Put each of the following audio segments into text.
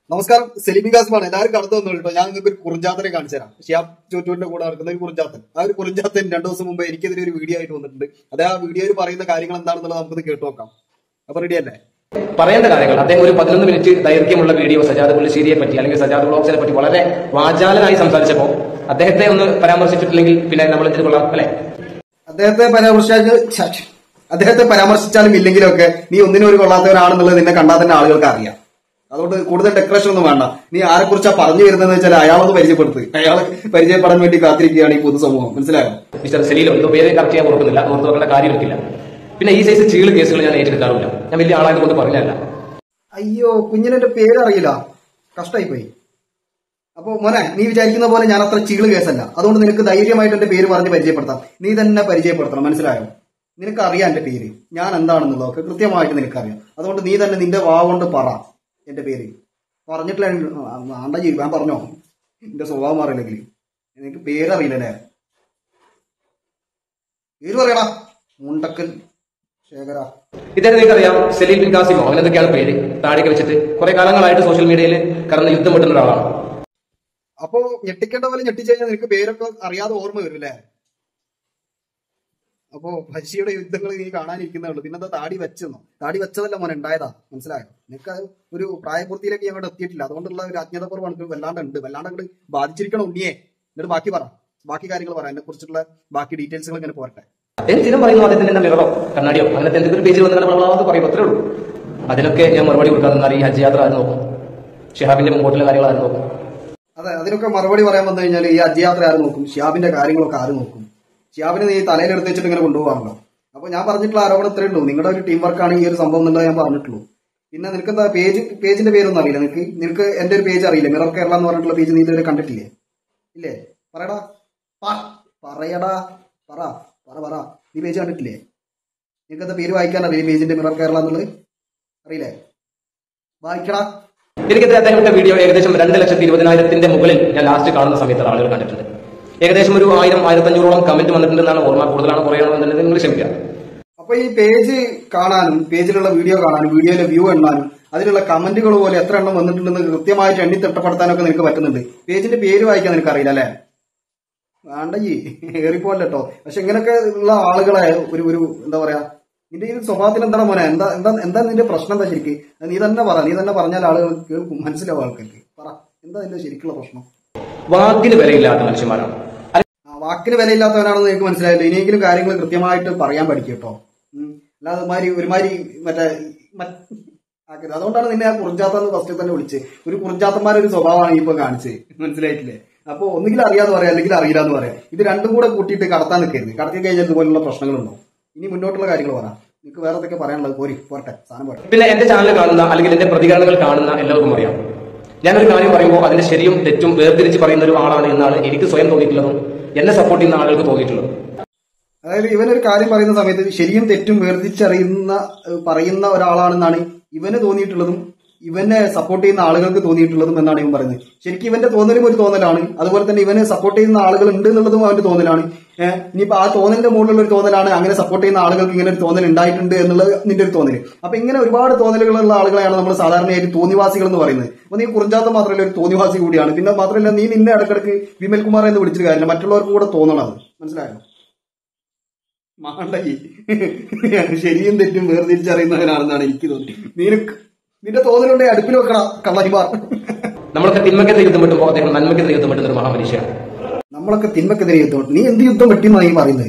നമസ്കാരം സലീം കാസ്മാണ് എല്ലാവരും കടന്നു വന്നു കേട്ടോ ഞാൻ നിങ്ങൾക്ക് ഒരു കുറിഞ്ചാത്തനെ കാണിച്ചു തരാം ഷിയാബ് ചോറ്റൂരിന്റെ കൂടെ നടക്കുന്ന ഒരു കുറിഞ്ചാത്തൻ ആ ഒരു കുറിഞ്ചാത്തൻ രണ്ടു ദിവസം മുമ്പ് എനിക്കെതിരെ ഒരു വീഡിയോ ആയിട്ട് വന്നിട്ടുണ്ട് അത് ആ വീഡിയോയിൽ പറയുന്ന കാര്യങ്ങൾ എന്താണെന്നുള്ളത് നമുക്കൊന്ന് കേട്ടു നോക്കാം അപ്പൊ റെഡി അല്ലേ പറയേണ്ട കാര്യങ്ങൾ അദ്ദേഹം ഒരു പതിനൊന്ന് മിനിറ്റ് ദൈർഘ്യമുള്ള വീഡിയോ സജാദ് പുള്ളിശ്ശേരിയെ പറ്റി അല്ലെങ്കിൽ സജാദ് ബ്ലോഗ്സിനെ പറ്റി വളരെ വാചാലനായി സംസാരിച്ചപ്പോൾ അദ്ദേഹത്തെ ഒന്ന് പരാമർശിച്ചിട്ടില്ലെങ്കിൽ പിന്നെ നമ്മൾ എന്തിനു കൊള്ളാം അല്ലെ അദ്ദേഹത്തെ പരാമർശിച്ചാൽ ഛ, അദ്ദേഹത്തെ പരാമർശിച്ചാലും ഇല്ലെങ്കിലും ഒക്കെ നീ ഒന്നിനും ഒരു കൊള്ളാത്തവനാണെന്നുള്ളത് നിന്നെ കണ്ടാൽ തന്നെ ആളുകൾക്ക് അറിയാം അതുകൊണ്ട് കൂടുതൽ ഡെക്കറേഷൻ ഒന്നും വേണ്ട നീ ആരെ കുറിച്ചാ പറഞ്ഞു വരുന്നതെന്ന് വെച്ചാൽ അയാളൊന്ന് പരിചയപ്പെടുത്ത് അയാളെ പരിചയപ്പെടാൻ വേണ്ടി കാത്തിരിക്കുകയാണ് ഈ പൊതുസമൂഹം മനസ്സിലായോ മിസ്റ്റർ സലീലോ എന്തോ പേര് കറക്റ്റ് ചെയ്യാൻ ഓർക്കുന്നില്ല ഓർത്ത് വെക്കേണ്ട കാര്യമൊന്നുമില്ല പിന്നെ ഈ സൈസ് ചീള് കേസുകൾ ഞാൻ ഏറ്റെടുക്കാറില്ല ഞാൻ വലിയ ആളായതുകൊണ്ട് പറഞ്ഞല്ല അയ്യോ കുഞ്ഞിനെ പേര് അറിയില്ല കഷ്ടായി പോയി അപ്പൊ മോനെ നീ വിചാരിക്കുന്ന പോലെ ഞാൻ അത്ര ചീള് കേസല്ല അതുകൊണ്ട് നിനക്ക് ധൈര്യമായിട്ട് എന്റെ പേര് പറഞ്ഞ് പരിചയപ്പെടുത്താം നീ തന്നെ പരിചയപ്പെടുത്തണം മനസ്സിലായോ നിനക്ക് അറിയാം എന്റെ പേര് ഞാൻ എന്താണെന്നുള്ളതൊക്കെ കൃത്യമായിട്ട് നിനക്കറിയാം അതുകൊണ്ട് നീ തന്നെ നിന്റെ വാ കൊണ്ട് പറ എന്റെ പേര് പറഞ്ഞിട്ടില്ല ആണ്ട ചെയ്യും ഞാൻ പറഞ്ഞോ എന്റെ സ്വഭാവം അറിയില്ലെങ്കിൽ നിനക്ക് പേരറിയില്ലല്ലേ പേര് പറയടാ മുണ്ടക്കൻ ശേഖര ഇദ്ദേഹം നിങ്ങൾക്കറിയാം സലീൽ ബിൻ കാസിമോ അങ്ങനെ എന്തൊക്കെയാണ് പേര് താടിയൊക്കെ വെച്ചിട്ട് കുറെ കാലങ്ങളായിട്ട് സോഷ്യൽ മീഡിയയിൽ കടന്ന് യുദ്ധം വെട്ടുന്ന ഒരാളാണ് അപ്പോ ഞെട്ടിക്കേണ്ട പോലെ ഞെട്ടിച്ചു കഴിഞ്ഞാൽ നിനക്ക് പേരൊക്കെ അറിയാതെ ഓർമ്മ വരും അല്ലേ അപ്പോ ബഷിയുടെ യുദ്ധങ്ങൾ നീ കാണാനിരിക്കുന്നേ ഉള്ളൂ പിന്നെന്താ താടി വെച്ചെന്നോ താടി വെച്ചതല്ല മോനെ ഉണ്ടായതാ മനസ്സിലായോ നിനക്ക് അത് ഒരു പ്രായപൂർത്തിയിലേക്ക് അങ്ങോട്ട് എത്തിയിട്ടില്ല അതുകൊണ്ടുള്ള ഒരു അജ്ഞതപൂർവ്വം എനിക്ക് വല്ലാണ്ട് ഉണ്ട് വല്ലാണ്ട് അങ്ങോട്ട് ബാധിച്ചിരിക്കണം ഉണ്ണിയെ എന്നിട്ട് ബാക്കി പറ ബാക്കി കാര്യങ്ങൾ പറ എന്നെ കുറിച്ചിട്ടുള്ള ബാക്കി ഡീറ്റെയിൽസുകൾ ഇങ്ങനെ പോരട്ടെ അദ്ദേഹം സ്ഥിരം പറയുന്നു അദ്ദേഹത്തിന്റെ മിററോ കണ്ണാടിയോ അങ്ങനത്തെ എന്തെങ്കിലും ഒരു പേജിൽ വന്ന് വളവാതെ പറയും അത്രേ ഉള്ളൂ അതിനൊക്കെ ഞാൻ മറുപടി കൊടുക്കാൻ നിന്നാൽ ഈ ഹജ്ജ് യാത്ര ആരും നോക്കും ഷിഹാബിന്റെ മുമ്പോട്ടുള്ള കാര്യങ്ങൾ ആരും നോക്കും അതെ അതിനൊക്കെ മറുപടി പറയാൻ വന്നു കഴിഞ്ഞാൽ ഈ അജ്യാത്ര ആര് നോക്കും ഷിയാബിന്റെ കാര്യങ്ങളൊക്കെ ആര് നോക്കും ഷിയാബിനെ നീ തലയിൽ എടുത്ത് വെച്ചിട്ട് ഇങ്ങനെ കൊണ്ടുപോകാമല്ലോ അപ്പൊ ഞാൻ പറഞ്ഞിട്ടുള്ള ആരോപണം ഇത്രേ ഉള്ളൂ നിങ്ങളുടെ ഒരു ടീം വർക്കാണ് ഈ ഒരു സംഭവം എന്നുള്ളത് ഞാൻ പറഞ്ഞിട്ടുള്ളൂ പിന്നെ നിനക്ക് എന്താ പേജ് പേജിന്റെ പേരൊന്നും അറിയില്ല നിനക്ക് നിനക്ക് എന്റെ ഒരു പേജ് അറിയില്ല മിറർ കേരള എന്ന് പറഞ്ഞിട്ടുള്ള പേജ് നീ ഇതുവരെ കണ്ടിട്ടില്ലേ ഇല്ലേ പറയടാ പ- പറയടാ പറ പറ പറ നീ പേജ് കണ്ടിട്ടില്ലേ നിനക്ക് എന്താ പേര് വായിക്കാൻ അറിയില്ല പേജിന്റെ മിറർ കേരള എന്നുള്ളത് അറിയില്ലേ വായിക്കടാ എനിക്കത്തെ അദ്ദേഹത്തിന്റെ വീഡിയോ ഏകദേശം രണ്ട് ലക്ഷത്തി ഇരുപതിനായിരത്തിന്റെ മുകളിൽ ഞാൻ ലാസ്റ്റ് കാണുന്ന സമയത്ത് ആളുകൾ കണ്ടിട്ടുണ്ട് ഏകദേശം ഒരു ആയിരം ആയിരത്തഞ്ഞൂറോളം കമന്റ് വന്നിട്ടുണ്ടെന്നാണ് ഓർമ്മ കൂടുതലാണ് കുറയാണോ എന്നുള്ളത് നിങ്ങൾ ക്ഷമിക്കുക അപ്പൊ ഈ പേജ് കാണാനും പേജിലുള്ള വീഡിയോ കാണാനും വീഡിയോയിലെ വ്യൂ എണ്ണാനും അതിലുള്ള കമന്റുകൾ പോലെ എത്ര എണ്ണം വന്നിട്ടുണ്ടെന്ന് കൃത്യമായിട്ട് എണ്ണി തിട്ടപ്പെടുത്താനൊക്കെ നിനക്ക് പറ്റുന്നുണ്ട് പേജിന്റെ പേര് വായിക്കാൻ നിനക്ക് അറിയില്ല അല്ലേ വേണ്ട ഈ ഏറിപ്പോല്ലോ പക്ഷെ ഇങ്ങനെയൊക്കെ ഉള്ള ആളുകളെ ഒരു ഒരു എന്താ പറയാ നിന്റെ ഈ സ്വഭാവത്തിൽ എന്താണ് മോനെ എന്താ എന്താ എന്താ നിന്റെ പ്രശ്നം എന്താ ശരിക്ക് അത് നീ തന്നെ പറ നീ തന്നെ പറഞ്ഞാൽ ആളുകൾ കേൾക്കും മനസ്സിലാവും ആൾക്കാർക്ക് പറ എന്താ നിന്റെ ശരിക്കുള്ള പ്രശ്നം വാക്കിന് വിലയില്ലാത്ത മനുഷ്യന്മാരാണ് ആ, വാക്കിന് വിലയില്ലാത്തവനാണെന്ന് എനിക്ക് മനസ്സിലായില്ല ഇനിയെങ്കിലും കാര്യങ്ങൾ കൃത്യമായിട്ട് പറയാൻ പഠിക്കും കേട്ടോ ഉം. അല്ലാതെ ഒരുമാതിരി ഒരുമാതിരി മറ്റേ മറ്റ് ആക്കരുത് അതുകൊണ്ടാണ് നിന്നെ ആ കുറിഞ്ചാത്തെന്ന് ഫസ്റ്റ് തന്നെ വിളിച്ച് ഒരു കുറിഞ്ചാത്തന്മാരുടെ ഒരു സ്വഭാവമാണ് ഈ ഇപ്പൊ കാണിച്ചത് മനസ്സിലായിട്ടില്ലേ അപ്പൊ ഒന്നുകിൽ അറിയാന്ന് പറയാം അല്ലെങ്കിൽ അറിയില്ല എന്ന് പറയാം ഇത് രണ്ടും കൂടെ കൂട്ടിയിട്ട് കടത്താൻ നിൽക്കരുത് കടത്തി കഴിഞ്ഞാൽ ഇതുപോലുള്ള പ്രശ്നങ്ങളുണ്ടോ ഇനി മുന്നോട്ടുള്ള കാര്യങ്ങൾ പറ നിനക്ക് വേറെ എന്തൊക്കെ പറയാനുള്ളത് പോരി പോരട്ടെ സാധനം പോരട്ടെ പിന്നെ എന്റെ ചാനൽ കാണുന്ന അല്ലെങ്കിൽ എന്റെ പ്രതികരണങ്ങൾ കാണുന്ന എല്ലാവർക്കും അറിയാം ഞാനൊരു കാര്യം പറയുമ്പോൾ അതിന്റെ ശരിയും തെറ്റും വേർതിരിച്ച് പറയുന്ന ഒരു ആളാണ് എന്നാണ് എനിക്ക് സ്വയം തോന്നിയിട്ടുള്ളതും എന്നെ സപ്പോർട്ട് ചെയ്യുന്ന ആളുകൾക്ക് തോന്നിയിട്ടുള്ളതും അതായത് ഇവനൊരു കാര്യം പറയുന്ന സമയത്ത് ശരിയും തെറ്റും വേർതിരിച്ചറിയുന്ന ഏഹ് പറയുന്ന ഒരാളാണെന്നാണ് ഇവന് തോന്നിയിട്ടുള്ളതും ഇവനെ സപ്പോർട്ട് ചെയ്യുന്ന ആളുകൾക്ക് തോന്നിയിട്ടുള്ളതും എന്നാണ് ഇവൻ പറയുന്നത് ശരിക്കും ഇവന്റെ തോന്നലും ഒരു തോന്നലാണ് അതുപോലെ തന്നെ ഇവനെ സപ്പോർട്ട് ചെയ്യുന്ന ആളുകൾ ഉണ്ട് എന്നുള്ളതും അവന്റെ തോന്നലാണ് ഏഹ് ഇനിയിപ്പോ ആ തോന്നലിന്റെ മുകളിലുള്ള ഒരു തോന്നലാണ് അങ്ങനെ സപ്പോർട്ട് ചെയ്യുന്ന ആളുകൾക്ക് ഇങ്ങനെ ഒരു തോന്നൽ ഉണ്ടായിട്ടുണ്ട് എന്നുള്ളത് നിന്റെ ഒരു തോന്നൽ അപ്പൊ ഇങ്ങനെ ഒരുപാട് തോന്നലുകളുള്ള ആളുകളെയാണ് നമ്മൾ സാധാരണയായിട്ട് തോന്നിവാസികൾ എന്ന് പറയുന്നത് അപ്പൊ നീ കുറിഞ്ചാത്ത മാത്രമല്ല ഒരു തോന്നിവാസി കൂടിയാണ് പിന്നെ മാത്രമല്ല നീ നിന്നെ ഇടക്കിടക്ക് വിമൽ കുമാർ എന്ന് വിളിച്ചിട്ട് കാര്യമില്ല മറ്റുള്ളവർക്ക് കൂടെ തോന്നണം അത് മനസ്സിലായോ മാണ്ടയി ശരിയും തെറ്റും വേർതിരിച്ചറിയുന്നവനാണെന്നാണ് എനിക്ക് തോന്നി നിനക്ക് നിന്റെ തോന്നലുണ്ടെ അടുപ്പിൽ വെക്കണ കള്ളരിമാർ നമ്മളൊക്കെ തിന്മക്കെതിരെ യുദ്ധം വെട്ടുമ്പോൾ അദ്ദേഹം നന്മക്കെതിരെ യുദ്ധം വെട്ടുന്ന ഒരു മഹാമനുഷ്യനാണ് നമ്മളൊക്കെ തിന്മക്കെതിരെ യുദ്ധം നീ എന്ത് യുദ്ധം വെട്ടിന്നാണ് നീ പറയുന്നത്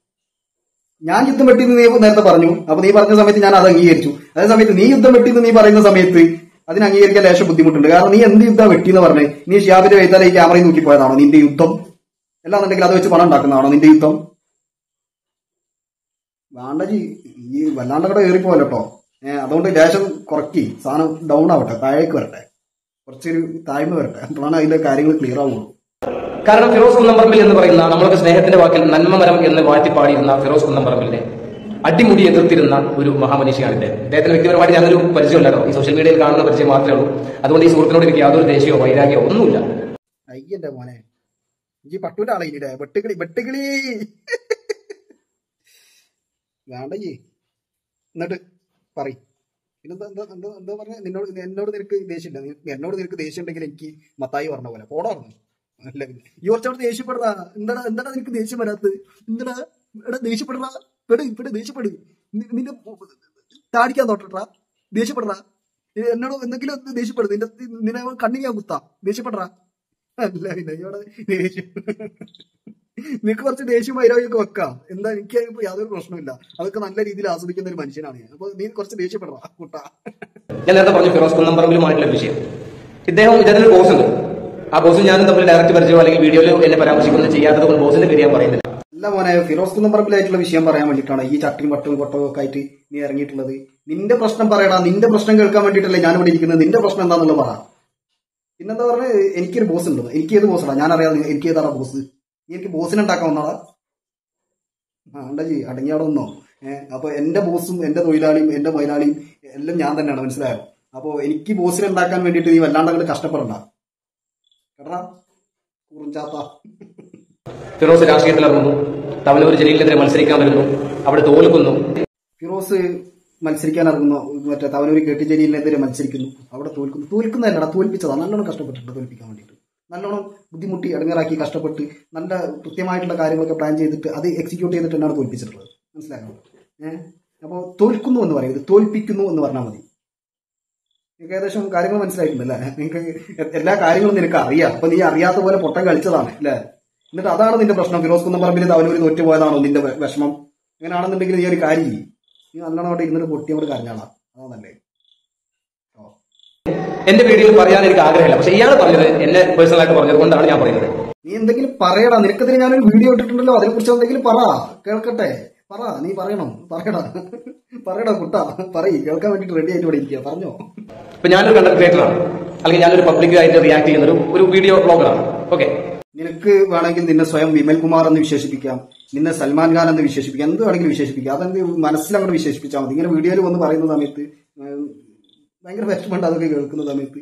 ഞാൻ യുദ്ധം വെട്ടിന്ന് നീ നേരത്തെ പറഞ്ഞു അപ്പൊ നീ പറഞ്ഞ സമയത്ത് ഞാൻ അത് അംഗീകരിച്ചു അതേ സമയത്ത് നീ യുദ്ധം വെട്ടിന്ന് നീ പറയുന്ന സമയത്ത് അതിന് അംഗീകരിക്കാൻ ലേശം ബുദ്ധിമുട്ടുണ്ട് കാരണം നീ എന്ത് യുദ്ധം വെട്ടിന്ന് പറഞ്ഞേ നീ ഷിയാബിന്റെ വൈത്താലെ ഈ ക്യാമറയിൽ നോക്കി പോയതാണോ നിന്റെ യുദ്ധം അല്ലാന്നുണ്ടെങ്കിൽ അത് വെച്ച് പണം ഉണ്ടാക്കുന്നതാണോ നിന്റെ യുദ്ധം വേണ്ടജി ഈ വല്ലാണ്ട് കൂടെ ഏറിപ്പോയല്ലോ കേട്ടോ ഏഹ് അതുകൊണ്ട് ലേശം കുറക്കി സാധനം ഡൗൺ ആവട്ടെ താഴേക്ക് വരട്ടെ കുറച്ചൊരു താഴ്മ വരട്ടെ അപ്പോഴാണ് അതിന്റെ കാര്യങ്ങൾ ക്ലിയർ ആവുള്ളൂ കാരണം ഫിറോസ് കുന്നംപറമ്പിൽ എന്ന് പറയുന്ന നമ്മളൊക്കെ സ്നേഹത്തിന്റെ വാക്കിൽ നന്മമരം എന്ന് വാറ്റിപ്പാടിയിരുന്ന ഫിറോസ് കുന്നംപറമ്പിലിനെ അടിമുടി എതിർത്തിരുന്ന ഒരു മഹാമനുഷ്യയാണ് ഇദ്ദേഹം ഇദ്ദേഹത്തിന് വ്യക്തിപരമായിട്ട് ഞാനൊരു പരിചയമില്ലല്ലോ ഈ സോഷ്യൽ മീഡിയയിൽ കാണുന്ന പരിചയം മാത്രമേ ഉള്ളൂ അതുകൊണ്ട് ഈ സുഹൃത്തിനോട് എനിക്ക് യാതൊരു ദേഷ്യമോ വൈരാഗ്യമോ ഒന്നുമില്ല അയ്യന്റെ മോനെ ഈ പട്ടൂന്റെ ആളെ ഇല്ലേ വെട്ടുകിളി വെട്ടുകിളി വേണ്ട ഈ എന്നിട്ട് പറ പിന്നെന്താ എന്താ എന്താ എന്താ പറഞ്ഞ നിന്നോട് എന്നോട് നിനക്ക് ദേഷ്യമില്ല നീ- എന്നോട് നിനക്ക് ദേഷ്യം ഉണ്ടെങ്കിൽ എനിക്ക് മത്തായി പറഞ്ഞ പോലെ പോടാർന്നു അല്ല പിന്നെ ഈ കുറച്ചോട് ദേഷ്യപ്പെടാ എന്താടാ എന്താടാ നിനക്ക് ദേഷ്യം വരാത്തത് എന്താടാ എടാ ദേഷ്യപ്പെടാ പെട് പെട് ദേഷ്യപ്പെട് നി- നിന്റെ താടിക്കാൻ തോട്ടട്ടാ ദേഷ്യപ്പെടടാ ഏ, എന്നോട് എന്തെങ്കിലും ഒന്ന് ദേഷ്യപ്പെടും നിന്റെ നിന്നെ കണ്ണിന് ഞാൻ കുത്താം ദേഷ്യപ്പെടറാ അല്ല പിന്നെ ഇവിടെ ദേഷ്യം നിനക്ക് കുറച്ച് ദേഷ്യം വൈരാഗ്യമൊക്കെ വെക്കാം എന്താ എനിക്ക് ഇപ്പൊ യാതൊരു പ്രശ്നമില്ല അതൊക്കെ നല്ല രീതിയിൽ ആസ്വദിക്കുന്ന ഒരു മനുഷ്യനാണ് ഞാൻ അപ്പൊ നീ കുറച്ച് ദേഷ്യപ്പെടറാ കുട്ടാ ഞാൻ നേരത്തെ പറഞ്ഞു ഫിറോസ് കുന്നംപറമ്പിലുമായിട്ടുള്ള ഒരു വിഷയം ഇദ്ദേഹം ഇദ്ദേഹത്തിന് ബോസ് ഉണ്ട് ആ ബോസും ഞാനും തമ്മിൽ ഡയറക്റ്റ് പരിചയം അല്ലെങ്കിൽ വീഡിയോയിൽ എന്നെ പരാമർശിക്കുന്നത് ചെയ്യാത്തത് കൊണ്ട് ബോസിന്റെ പേര് ഞാൻ പറയുന്നില്ല അല്ല മോനെ ഫിറോസ് കുന്നപ്പറമ്പിലായിട്ടുള്ള വിഷയം പറയാൻ വേണ്ടിയിട്ടാണ് ഈ ചട്ടിയും പട്ടും കൊട്ടവും ഒക്കെ ആയിട്ട് നീ ഇറങ്ങിയിട്ടുള്ളത് നിന്റെ പ്രശ്നം പറയടാ നിന്റെ പ്രശ്നം കേൾക്കാൻ വേണ്ടിയിട്ടല്ലേ ഞാൻ ഇവിടെ ഇരിക്കുന്നത് നിന്റെ പ്രശ്നം എന്താണെന്നുള്ളത് പറ പിന്നെന്താ പറഞ്ഞത് എനിക്കൊരു ബോസ് ഉണ്ട് എനിക്ക് ഏത് ബോസാടാ ഞാൻ അറിയാതെ എനിക്ക് ഏതാടാ ബോസ് നീ എനിക്ക് ബോസിനെ ഉണ്ടാക്കാൻ വന്നാടാ ആ ഉണ്ടജി അടങ്ങി അവിടെ നിന്നോ ഏഹ് അപ്പൊ എന്റെ ബോസും എന്റെ തൊഴിലാളിയും എന്റെ മുതലാളിയും എല്ലാം ഞാൻ തന്നെയാണ് മനസ്സിലായോ അപ്പൊ എനിക്ക് ബോസിനെ ഉണ്ടാക്കാൻ വേണ്ടിയിട്ട് നീ വല്ലാണ്ട് അങ്ങോട്ട് കഷ്ടപ്പെടണ്ട കേട്ടാ കുറിഞ്ചാത്ത ഫിറോസ് രാഷ്ട്രീയത്തിൽ ഇറങ്ങുന്നു തവനൂർ ജലീലിനെതിരെ മത്സരിക്കാൻ വരുന്നു അവിടെ തോൽക്കുന്നു ഫിറോസ് മത്സരിക്കാൻ ഇറങ്ങുന്നു മറ്റേ തവനൂർ കെട്ടിച്ചേരിയിലെതിരെ മത്സരിക്കുന്നു അവിടെ തോൽക്കുന്നു തോൽക്കുന്നതല്ലടാ തോൽപ്പിച്ചതാ നല്ലോണം കഷ്ടപ്പെട്ടിട്ടുണ്ട് തോൽപ്പിക്കാൻ വേണ്ടിയിട്ട് നല്ലോണം ബുദ്ധിമുട്ടി ഇടങ്ങേറാക്കി കഷ്ടപ്പെട്ട് നല്ല കൃത്യമായിട്ടുള്ള കാര്യങ്ങളൊക്കെ പ്ലാൻ ചെയ്തിട്ട് അത് എക്സിക്യൂട്ട് ചെയ്തിട്ട് തന്നെയാണ് തോൽപ്പിച്ചിട്ടുള്ളത് മനസ്സിലായോ ഏഹ് അപ്പോൾ തോൽക്കുന്നു എന്ന് പറയരുത് തോൽപ്പിക്കുന്നു എന്ന് പറഞ്ഞാൽ മതി നിങ്ങൾക്ക് ഏകദേശം കാര്യങ്ങൾ മനസ്സിലായിട്ടുണ്ടല്ലേ നിങ്ങൾക്ക് എല്ലാ കാര്യങ്ങളും നിനക്ക് അറിയാം അപ്പൊ നീ അറിയാത്ത പോലെ പൊട്ടം കളിച്ചതാണ് അല്ലേ എന്നിട്ട് അതാണ് നിന്റെ പ്രശ്നം ഫിറോസ് കുന്നപ്പറമ്പിൽ തവനൂർ തോറ്റു പോയതാണോ നിന്റെ വെ- വിഷമം അങ്ങനെയാണെന്നുണ്ടെങ്കിൽ നീ ഒരു കാര്യം ചെയ്യും നീ നല്ലോണം അവിടെ ഇരുന്നിട്ട് പൊട്ടി അവിടെ കരഞ്ഞാളാ അതാണല്ലേ ഓ എന്റെ വീഡിയോയിൽ പറയാൻ എനിക്ക് ആഗ്രഹമില്ല പക്ഷെ ഇയാൾ പറഞ്ഞത് എന്നെ പേഴ്സണൽ ആയിട്ട് പറഞ്ഞത് കൊണ്ടാണ് ഞാൻ പറയുന്നത് നീ എന്തെങ്കിലും പറയടാ നിനക്കെതിരെ ഞാനൊരു വീഡിയോ ഇട്ടിട്ടുണ്ടല്ലോ അതിനെ കുറിച്ച് എന്തെങ്കിലും പറ കേൾക്കട്ടെ പറ നീ പറയണം പറയടാ പറയടാ കുട്ടാ പറയ് കേൾക്കാൻ വേണ്ടിട്ട് റെഡി ആയിട്ട് ഇവിടെ ഇരിക്കുക പറഞ്ഞോ ഇപ്പൊ ഞാനൊരു കണ്ടന്റ് ക്രിയേറ്ററാണ് അല്ലെങ്കിൽ ഞാനൊരു പബ്ലിക്കായിട്ട് റിയാക്ട് ചെയ്യുന്ന ഒരു ഒരു വീഡിയോ ബ്ലോഗറാണ് ഓക്കെ നിനക്ക് വേണമെങ്കിൽ നിന്നെ സ്വയം വിമൽ കുമാർ എന്ന് വിശേഷിപ്പിക്കാം നിന്നെ സൽമാൻ ഖാൻ എന്ന് വിശേഷിപ്പിക്കാം എന്ത് വേണമെങ്കിലും വിശേഷിപ്പിക്കാം അതെന്ത് മനസ്സിലങ്ങോട്ട് വിശേഷിപ്പിച്ചാൽ മതി ഇങ്ങനെ വീഡിയോയിൽ വന്ന് പറയുന്ന സമയത്ത് ഉം, ഭയങ്കര വിഷമമുണ്ട് അതൊക്കെ കേൾക്കുന്ന സമയത്ത്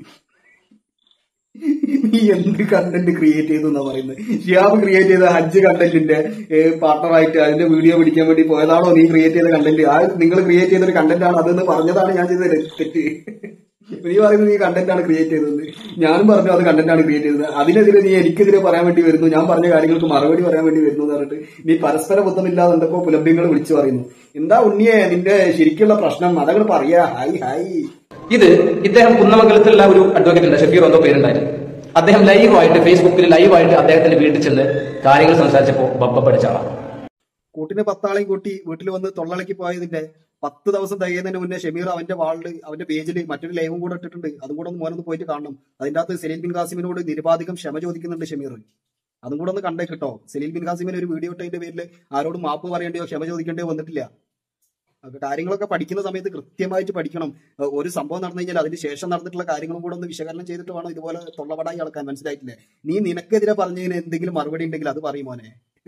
നീ എന്ത് കണ്ടന്റ് ക്രിയേറ്റ് ചെയ്തു എന്നാ പറയുന്നത് ഷിയാബ് ക്രിയേറ്റ് ചെയ്ത ഹജ്ജ് കണ്ടന്റിന്റെ പാർട്ണറായിട്ട് അതിന്റെ വീഡിയോ പിടിക്കാൻ വേണ്ടി പോയതാണോ നീ ക്രിയേറ്റ് ചെയ്ത കണ്ടന്റ് ആ നിങ്ങൾ ക്രിയേറ്റ് ചെയ്ത ഒരു കണ്ടന്റ് ആണ് അതെന്ന് പറഞ്ഞതാണ് ഞാൻ ചെയ്ത തെറ്റ് നീ പറയുന്നത് നീ കണ്ടന്റ് ആണ് ക്രിയേറ്റ് ചെയ്തത് ഞാനും പറഞ്ഞു അത് കണ്ടന്റ് ആണ് ക്രിയേറ്റ് ചെയ്തത് അതിനെതിരെ നീ എനിക്കെതിരെ പറയാൻ വേണ്ടി വരുന്നു ഞാൻ പറഞ്ഞ കാര്യങ്ങൾക്ക് മറുപടി പറയാൻ വേണ്ടി വരുന്നു എന്ന് പറഞ്ഞിട്ട് നീ പരസ്പര ബുദ്ധമില്ലാതെ എന്തൊക്കെ പുലഭ്യങ്ങൾ വിളിച്ചു പറയുന്നു എന്താ ഉണ്ണിയെ നിന്റെ ശരിക്കുള്ള പ്രശ്നം അതങ്ങൾ പറയാ ഹായ് ഹായ് ഇത് ഇദ്ദേഹം കുന്നമംഗലത്തിലുള്ള ഒരു അഡ്വക്കേറ്റ് ഉണ്ട് ഷഫീർ എന്തോ പേരുണ്ടായിരുന്നു അദ്ദേഹം ലൈവായിട്ട് ഫേസ്ബുക്കിൽ ലൈവായിട്ട് അദ്ദേഹത്തിന്റെ വീട്ടിൽ ചെന്ന് കാര്യങ്ങൾ സംസാരിച്ചപ്പോൾ ബബ്ബ പഠിച്ച ആളാണ് കൂട്ടിന് പത്താളെയും കൂട്ടി വീട്ടിൽ വന്ന് തൊള്ളളക്കി പോയതിന്റെ പത്ത് ദിവസം തികയുന്നതിന് മുന്നേ ഷമീർ അവന്റെ വാളില് അവന്റെ പേജിൽ മറ്റൊരു ലൈവും കൂടെ ഇട്ടിട്ടുണ്ട് അതും കൂടെ ഒന്ന് മോനൊന്ന് പോയിട്ട് കാണണം അതിന്റെ അകത്ത് സലീൽ ബിൻ ഖാസിമിനോട് നിരുപാധികം ക്ഷമ ചോദിക്കുന്നുണ്ട് ഷമീർ അതും കൂടെ ഒന്ന് കണ്ടേ കിട്ടോ സലീൽ ബിൻ ഖാസിമിന് ഒരു വീഡിയോ ഇട്ടതിന്റെ പേരിൽ ആരോടും മാപ്പ് പറയേണ്ടിയോ ക്ഷമ ചോദിക്കേണ്ടിയോ വന്നിട്ടില്ല അപ്പൊ കാര്യങ്ങളൊക്കെ പഠിക്കുന്ന സമയത്ത് കൃത്യമായിട്ട് പഠിക്കണം ഏഹ് ഒരു സംഭവം നടന്നു കഴിഞ്ഞാൽ അതിന് ശേഷം നടന്നിട്ടുള്ള കാര്യങ്ങളും കൂടെ ഒന്ന് വിശകലനം ചെയ്തിട്ട് വേണം ഇതുപോലെ തൊള്ളപടായി അളക്കാൻ മനസ്സിലായിട്ടില്ലേ നീ നിനക്കെതിരെ പറഞ്ഞതിന് എന്തെങ്കിലും മറുപടി ഉണ്ടെങ്കിൽ അത് പറയും മോനെ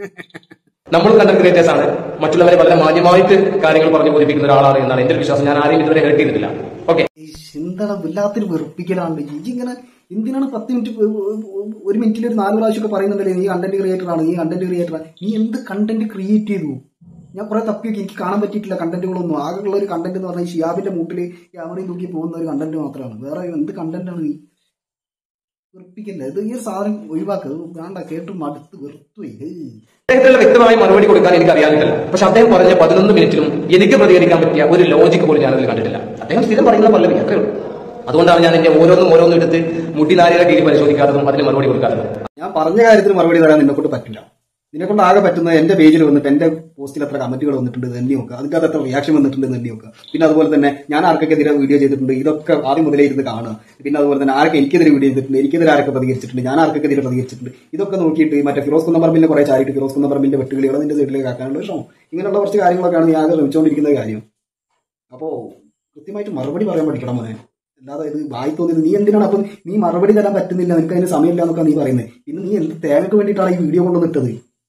നമ്മൾ കണ്ടന്റ് ക്രിയേറ്റേഴ്സ് ആണ് മറ്റുള്ളവരെ വളരെ മാന്യമായിട്ട് കാര്യങ്ങൾ പറഞ്ഞു ബോധിപ്പിക്കുന്ന ഒരാളാണ് എന്നാണ് എന്റെ ഒരു വിശ്വാസം ഞാൻ ആരെയും ഇതുവരെ ഹേർട്ട് ചെയ്തിട്ടില്ല ഓക്കെ എന്താണ് വല്ലാത്തൊരു വെറുപ്പിക്കലാണ് ഇജി ഇങ്ങനെ എന്തിനാണ് പത്ത് മിനിറ്റ് ഒരു മിനിറ്റിൽ ഒരു നാല് പ്രാവശ്യമൊക്കെ പറയുന്നുണ്ടല്ലേ നീ കണ്ടന്റ് ക്രിയേറ്റർ ആണ് നീ കണ്ടന്റ് ക്രിയേറ്റർ ആണ് നീ എന്ത് കണ്ടന്റ് ക്രിയേറ്റ് ചെയ്തു ഞാൻ കുറെ തപ്പിയൊക്കെ എനിക്ക് കാണാൻ പറ്റിയിട്ടില്ല കണ്ടന്റുകളൊന്നും ആകെയുള്ള ഒരു കണ്ടന്റ് എന്ന് പറഞ്ഞാൽ ഷിയാബിന്റെ മൂട്ടിൽ ക്യാമറയും തൂക്കി പോകുന്ന ഒരു കണ്ടന്റ് മാത്രമാണ് വേറെ എന്ത് കണ്ടന്റ് ആണ് നീ വെറുപ്പിക്കില്ല ഇത് ഈ ഒരു സാധനം ഒഴിവാക്കുക വേണ്ട കേട്ട് മടുത്ത് വെറുത്തു അദ്ദേഹത്തിനുള്ള വ്യക്തമായ മറുപടി കൊടുക്കാൻ എനിക്ക് അറിയാനില്ല പക്ഷെ അദ്ദേഹം പറഞ്ഞ പതിനൊന്ന് മിനിറ്റിലും എനിക്ക് പ്രതികരിക്കാൻ പറ്റിയ ഒരു ലോജിക്ക് പോലും ഞാനതിൽ കണ്ടിട്ടില്ല അദ്ദേഹം സ്ഥിരം പറയുന്ന പല്ലവി അത്രേ ഉള്ളൂ അതുകൊണ്ടാണ് ഞാൻ എന്റെ ഓരോന്നും ഓരോന്നും എടുത്ത് മുട്ടിനാരിയുടെ കീഴിൽ പരിശോധിക്കാത്തതും അതിന് മറുപടി കൊടുക്കാത്തതും ഞാൻ പറഞ്ഞ കാര്യത്തിന് മറുപടി തരാൻ നിന്നെ കൊണ്ട് പറ്റില്ല നിന്നെ കൊണ്ട് ആകെ പറ്റുന്നത് എന്റെ പേജിൽ വന്നിട്ട് എന്റെ പോസ്റ്റിൽ എത്ര കമന്റുകൾ വന്നിട്ടുണ്ട് എന്ന് എണ്ണി നോക്കുക അതിന്റെ അകത്ത് എത്ര റിയാക്ഷൻ വന്നിട്ടുണ്ട് എന്ന് എണ്ണി നോക്കുക പിന്നെ അതുപോലെ തന്നെ ഞാൻ ആർക്കൊക്കെതിരെ വീഡിയോ ചെയ്തിട്ടുണ്ട് ഇതൊക്കെ ആദ്യം മുതലേ ഇരുന്ന് കാണുക പിന്നെ അതുപോലെ തന്നെ ആരൊക്കെ എനിക്കെതിരെ വീഡിയോ ചെയ്തിട്ടുണ്ട് എനിക്കെതിരെ ആരൊക്കെ പ്രതികരിച്ചിട്ടുണ്ട് ഞാൻ ആർക്കൊക്കെതിരെ പ്രതികരിച്ചിട്ടുണ്ട് ഇതൊക്കെ നോക്കിയിട്ട് മറ്റേ ഫിറോസ് കുന്നപ്പറമ്പിന്റെ കുറെ ചാരിട്ട് ഫിറോസ് കുന്നപ്പറമ്പിന്റെ വെട്ടുകളികൾ അതിന്റെ സൈഡിലേക്ക് ആക്കാനുള്ള വിഷമം ഇങ്ങനെയുള്ള കുറച്ച് കാര്യങ്ങളൊക്കെയാണ് ഞാൻ ആകെ ശ്രമിച്ചുകൊണ്ടിരിക്കുന്ന കാര്യം അപ്പോ കൃത്യമായിട്ട് മറുപടി പറയാൻ പഠിക്കണം മോനെ അല്ലാതെ ഇത് വായി തോന്നിയത് നീ എന്തിനാണ് അപ്പം നീ മറുപടി തരാൻ പറ്റുന്നില്ല നിനക്ക് അതിന് സമയമില്ല എന്നൊക്കെ നീ പറയുന്നത് പിന്നെ നീ എന്ത് തേങ്ങക്ക് വേണ്ടിയിട്ടാണ് ഈ വീഡിയോ കൊണ്ടുവന്നിട്ടത്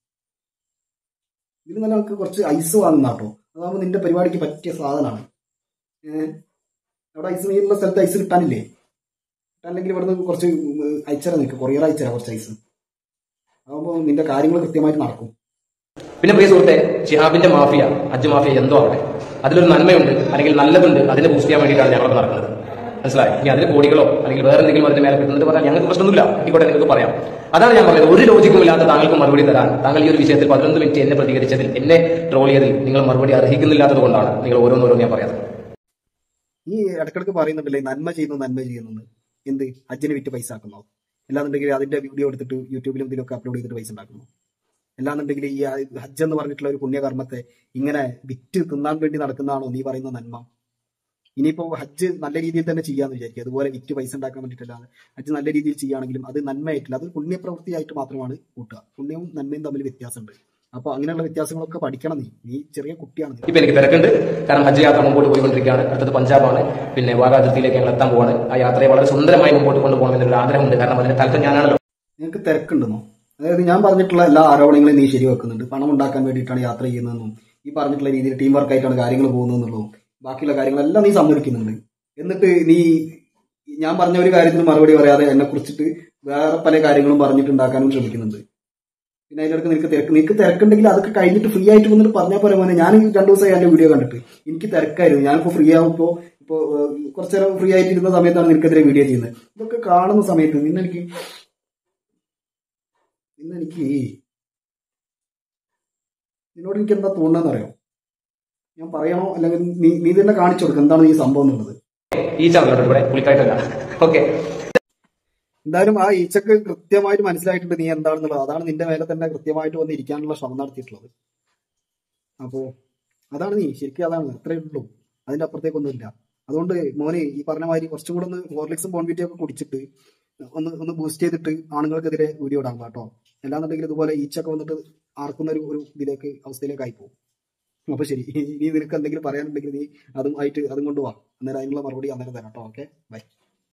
ഇതിൽ നല്ല നമുക്ക് കുറച്ച് ഐസ് വാങ്ങുന്ന കേട്ടോ അതാകുമ്പോൾ നിന്റെ പരിപാടിക്ക് പറ്റിയ സാധനമാണ് ഏഹ് അവിടെ ഐസ് നീയുള്ള സ്ഥലത്ത് ഐസ് കിട്ടാനില്ലേ കിട്ടാനില്ലെങ്കിൽ ഇവിടുന്ന് കുറച്ച് അയച്ചര നിൽക്കുക കൊറിയർ അയച്ചര കുറച്ച് ഐസ് അതാകുമ്പോൾ നിന്റെ കാര്യങ്ങൾ കൃത്യമായിട്ട് നടക്കും പിന്നെ പ്രിയ സുഹൃത്തെ ഷിഹാബിന്റെ മാഫിയ ഹജ്ജ് മാഫിയ എന്തോ ആവട്ടെ അതിലൊരു നന്മയുണ്ട് അല്ലെങ്കിൽ നല്ലതുണ്ട് അതിനെ ബൂസ്റ്റ് ചെയ്യാൻ വേണ്ടിയിട്ടാണ് ഞങ്ങളൊക്കെ നടക്കുന്നത് മനസ്സിലായി ഇനി അതിന് കോടികളോ അല്ലെങ്കിൽ വേറെ എന്തെങ്കിലും അതിന്റെ മേലെ കിട്ടുന്നത് പറഞ്ഞാൽ ഞങ്ങൾക്ക് പ്രശ്നമൊന്നുമില്ല ആയിക്കോട്ടെ നിങ്ങൾക്ക് പറയാം അതാണ് ഞാൻ പറഞ്ഞത് ഒരു ലോജിക്കും ഇല്ലാത്ത താങ്കൾക്ക് മറുപടി തരാൻ താങ്കൾ ഈ ഒരു വിഷയത്തിൽ പതിനൊന്ന് മിനിറ്റ് എന്നെ പ്രതികരിച്ചതിൽ എന്നെ ട്രോൾ ചെയ്തതിൽ നിങ്ങൾ മറുപടി അർഹിക്കുന്നില്ലാത്തത് കൊണ്ടാണ് നിങ്ങൾ ഓരോന്നോരോന്ന് ഞാൻ പറയാത്തത് ഈ ഇടക്കിടക്ക് പറയുന്നുണ്ടല്ലേ നന്മ ചെയ്യുന്നു നന്മ ചെയ്യുന്നു എന്ത് ഹജ്ജിന് വിറ്റ് പൈസ ആക്കുന്നോ അല്ലാന്നുണ്ടെങ്കിൽ അതിന്റെ വീഡിയോ എടുത്തിട്ട് യൂട്യൂബിലും ഇതിലൊക്കെ അപ്ലോഡ് ചെയ്തിട്ട് പൈസ ഉണ്ടാക്കുന്നു അല്ലാന്നുണ്ടെങ്കിൽ ഈ ഹജ്ജ് എന്ന് പറഞ്ഞിട്ടുള്ള ഒരു പുണ്യകർമ്മത്തെ ഇങ്ങനെ വിറ്റ് തിന്നാൻ വേണ്ടി നടക്കുന്നതാണോ നീ പറയുന്ന നന്മ ഇനിയിപ്പോ ഹജ്ജ് നല്ല രീതിയിൽ തന്നെ ചെയ്യാന്ന് വിചാരിക്കുക അതുപോലെ വിറ്റ് പൈസ ഉണ്ടാക്കാൻ വേണ്ടിയിട്ടല്ലാതെ ഹജ്ജ് നല്ല രീതിയിൽ ചെയ്യുകയാണെങ്കിലും അത് നന്മയായിട്ടില്ല അത് പുണ്യപ്രവൃത്തിയായിട്ട് മാത്രമാണ് കൂട്ടുക പുണ്യവും നന്മയും തമ്മിൽ വ്യത്യാസമുണ്ട് അപ്പൊ അങ്ങനെയുള്ള വ്യത്യാസങ്ങളൊക്കെ പഠിക്കണം നീ നീ ചെറിയ കുട്ടിയാണ് നീ. ഇപ്പൊ എനിക്ക് തിരക്കുണ്ട് കാരണം ഹജ്ജ് യാത്ര മുമ്പോട്ട് പോയിക്കൊണ്ടിരിക്കുകയാണ് അടുത്തത് പഞ്ചാബാണ് പിന്നെ വാഗാ അതിർത്തിയിലേക്ക് ഞങ്ങൾ എത്താൻ പോവാണ് ആ യാത്രയെ വളരെ സുന്ദരമായി മുമ്പോട്ട് കൊണ്ടുപോകണം എന്നൊരു ആഗ്രഹമുണ്ട് കാരണം അതിന്റെ തലത്തിൽ ഞാനാണല്ലോ നിനക്ക് തിരക്കുണ്ടെന്നോ അതായത് ഞാൻ പറഞ്ഞിട്ടുള്ള എല്ലാ ആരോപണങ്ങളും നീ ശരിവെക്കുന്നുണ്ട് പണം ഉണ്ടാക്കാൻ വേണ്ടിയിട്ടാണ് യാത്ര ചെയ്യുന്നതെന്നും ഈ പറഞ്ഞിട്ടുള്ള രീതിയിൽ ടീം വർക്ക് ആയിട്ടാണ് കാര്യങ്ങൾ പോകുന്നതെന്നുള്ളതും ബാക്കിയുള്ള കാര്യങ്ങളെല്ലാം നീ സമ്മതിക്കുന്നുണ്ട് എന്നിട്ട് നീ ഞാൻ പറഞ്ഞ ഒരു കാര്യത്തിന് മറുപടി പറയാതെ എന്നെ കുറിച്ചിട്ട് വേറെ പല കാര്യങ്ങളും പറഞ്ഞിട്ടുണ്ടാക്കാനും ശ്രമിക്കുന്നുണ്ട് പിന്നെ അതിലിടക്ക് നിനക്ക് തിരക്ക് നിനക്ക് തിരക്കുണ്ടെങ്കിൽ അതൊക്കെ കഴിഞ്ഞിട്ട് ഫ്രീ ആയിട്ട് വന്നിട്ട് പറഞ്ഞാൽ പോലെ മോനെ ഞാൻ ഈ രണ്ടു ദിവസമായി എന്റെ വീഡിയോ കണ്ടിട്ട് എനിക്ക് തിരക്കായിരുന്നു ഞാനിപ്പോ ഫ്രീ ആവുമ്പോ ഇപ്പോ കുറച്ചു നേരം ഫ്രീ ആയിട്ട് ഇരുന്ന സമയത്താണ് നിനക്കെതിരെ വീഡിയോ ചെയ്യുന്നത് ഇതൊക്കെ കാണുന്ന സമയത്ത് നിന്നെ എനിക്ക് ഇന്ന് എനിക്ക് നിന്നോട് എനിക്ക് എന്താ തോന്നുന്നതെന്ന് അറിയോ ഞാൻ പറയണോ അല്ലെങ്കിൽ നീ നീ തന്നെ കാണിച്ചു കൊടുക്കുക എന്താണ് ഈ സംഭവം എന്നുള്ളത് ഈ ചാനലുണ്ട് ഇവിടെ പുള്ളിക്കായിട്ടല്ല ഓക്കെ എന്തായാലും ആ ഈച്ചക്ക് കൃത്യമായിട്ട് മനസ്സിലായിട്ടുണ്ട് നീ എന്താണെന്നുള്ളത് അതാണ് നിന്റെ മേലെ തന്നെ കൃത്യമായിട്ട് വന്ന് ഇരിക്കാനുള്ള ശ്രമം നടത്തിയിട്ടുള്ളത് അപ്പോ അതാണ് നീ ശരിക്കും അതാണ് അത്രേ ഉള്ളൂ അതിന്റെ അപ്പുറത്തേക്കൊന്നുമില്ല അതുകൊണ്ട് മോനെ ഈ പറഞ്ഞ മാതിരി കുറച്ചും കൂടെ ഒന്ന് ഹോർലിക്സും ബോൺവിറ്റിയും ഒക്കെ കുടിച്ചിട്ട് ഒന്ന് ഒന്ന് ബൂസ്റ്റ് ചെയ്തിട്ട് ആണുങ്ങൾക്കെതിരെ വീഡിയോ ഇടാൻ കേട്ടോ അല്ലാന്നുണ്ടെങ്കിൽ ഇതുപോലെ ഈച്ചൊക്കെ വന്നിട്ട് ആർക്കുന്ന ഒരു ഒരു ഇതിലേക്ക് അവസ്ഥയിലേക്ക് ആയിപ്പോകും അപ്പൊ ശരി ഇനി നിനക്ക് എന്തെങ്കിലും പറയാനുണ്ടെങ്കിൽ നീ അതും ആയിട്ട് അതും കൊണ്ടുപോവാ അന്നേരം അതിനുള്ള മറുപടി അന്നേരം തരാം കേട്ടോ ഓക്കെ ബൈ